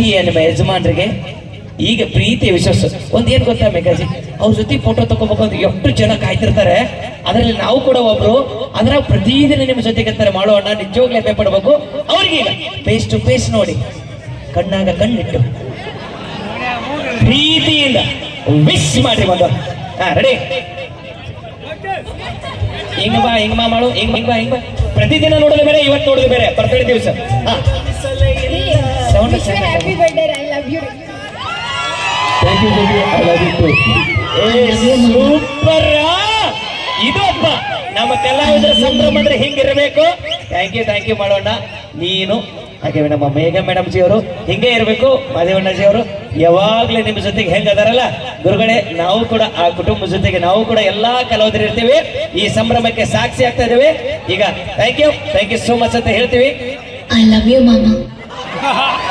ಪ್ರೀತಿಯ ನಿಮ್ಮ ಯಜಮಾನ್ರಿಗೆ ಈಗ ಪ್ರೀತಿಯ ವಿಶ್ವಾಸ ಒಂದ್ ಏನ್ ಗೊತ್ತಾ ಮೇಘಾಜಿ ಅವ್ರ ಜೊತೆ ಫೋಟೋ ತಗೋಬೇಕು ಅಂತ ಎಷ್ಟು ಜನ ಕಾಯ್ತಿರ್ತಾರೆ ಅದರಲ್ಲಿ ನಾವು ಕೂಡ ಒಬ್ರು ಅದ್ರ ಪ್ರತಿದಿನ ನಿಮ್ಮ ಜೊತೆಗೆ ಅಂತಾರೆ ಮಾಡೋಣ ನಿಜವಾಗ್ಲೇ ಭಯಪಡ್ಬೇಕು ಅವ್ರಿಗೆ ಈಗ ಫೇಸ್ ಟು ಫೇಸ್ ನೋಡಿ ಕಣ್ಣಾಗ ಕಣ್ಣಿಟ್ಟು ಪ್ರೀತಿಯಿಂದ ವಿಶ್ ಮಾಡಿ ಬಂದ ಹಾ ರೆಡಿ ಹಿಂಗ ಬಾ ಹಿಂಗ ಬಾ ಮಾಡು ಹಿಂಗ್ ಹಿಂಗ್ ಬಾ ಹಿಂಗ್ ಬಾ ಪ್ರತಿದಿನ ನೋಡೋದು ಬೇರೆ ಇವತ್ತು ನೋಡೋದು ಬೇರೆ ಬರ್ತಡೇ ದಿವಸ ಹಾ Sound Wish you ಚೆನ್ನಾಗಿದೆ. happy birthday. I love you. Thank you I love you too super ಇದು ಅಪ್ಪ ನಮ್ಮ ಕಲಾವಿದರ ಸಂಭ್ರಮ ಅಂದ್ರೆ ಹಿಂಗಿರಬೇಕು ಥ್ಯಾಂಕ್ ಯು ಥ್ಯಾಂಕ್ ಯು ಮಾಡೋಣ ನೀನು ಹಾಗೆ ನಮ್ಮ ಮೇಘ ಮೇಡಮ್ ಜಿ ಅವರು ಹಿಂಗೆ ಇರಬೇಕು ಮಾದೇವಣ್ಣ ಜಿ ಅವರು ಯಾವಾಗ್ಲೂ ನಿಮ್ಮ ಜೊತೆಗೆ ಹೆಂಗ್ ಅದಾರಲ್ಲ ಗುರುಗಳೇ ನಾವು ಕೂಡ ಆ ಕುಟುಂಬ ಜೊತೆಗೆ ನಾವು ಕೂಡ ಎಲ್ಲಾ ಕಲಾವಿದರು ಇರ್ತೀವಿ ಈ ಸಂಭ್ರಮಕ್ಕೆ ಸಾಕ್ಷಿ ಆಗ್ತಾ ಇದ್ದೇವೆ ಈಗ thank you thank you so much ಅಂತ ಹೇಳ್ತೀವಿ I love you, Mama.